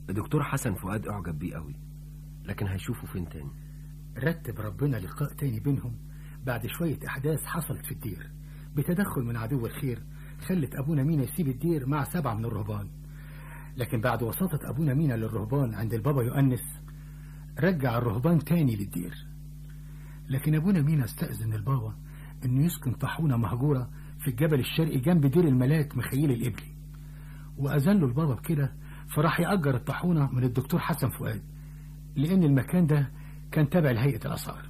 الدكتور حسن فؤاد اعجب بيه قوي لكن هيشوفه فين تاني رتب ربنا لقاء تاني بينهم بعد شوية أحداث حصلت في الدير بتدخل من عدو الخير خلت أبونا مينا يسيب الدير مع سبعة من الرهبان لكن بعد وساطة أبونا مينا للرهبان عند البابا يؤنس رجع الرهبان تاني للدير لكن أبونا مينا استأذن البابا إنه يسكن طاحونة مهجورة في الجبل الشرقي جنب دير الملاك مخيل الإبلي وأذن له البابا بكده فراح يأجر الطاحونة من الدكتور حسن فؤاد لأن المكان ده كان تابع لهيئة الآثار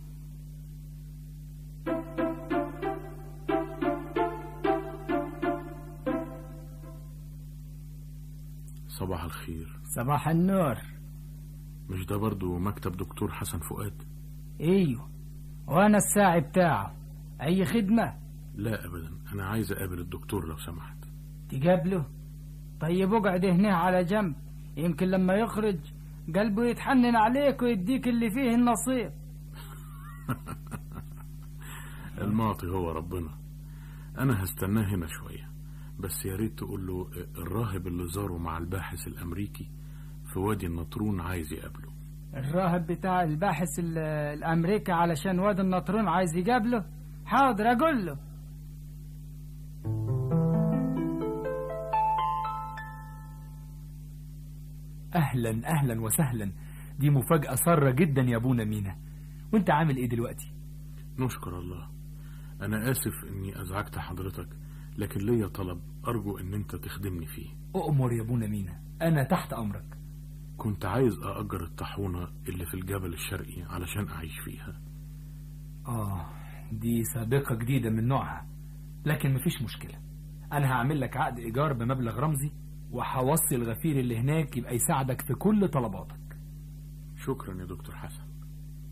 صباح الخير صباح النور مش ده برضو مكتب دكتور حسن فؤاد ايوه وانا الساعي بتاعه اي خدمة لا ابدا انا عايز اقابل الدكتور لو سمحت تقابله طيب اقعد هنا على جنب يمكن لما يخرج قلبه يتحنن عليك ويديك اللي فيه النصيب المعطي هو ربنا انا هستناه هنا شوية بس يا ريت تقول له الراهب اللي زاره مع الباحث الامريكي في وادي النطرون عايز يقابله الراهب بتاع الباحث ال- الامريكي علشان واد النطرون عايز يقابله حاضر اقول له اهلا اهلا وسهلا دي مفاجأة سارة جدا يا ابونا مينا وانت عامل ايه دلوقتي نشكر الله انا اسف اني ازعجت حضرتك لكن ليا طلب ارجو ان انت تخدمني فيه اؤمر يا ابونا مينا انا تحت امرك كنت عايز اأجر الطاحونة اللي في الجبل الشرقي علشان اعيش فيها اه دي سابقة جديدة من نوعها لكن مفيش مشكلة انا هعمل لك عقد ايجار بمبلغ رمزي وهوصي الغفير اللي هناك يبقى يساعدك في كل طلباتك شكرا يا دكتور حسن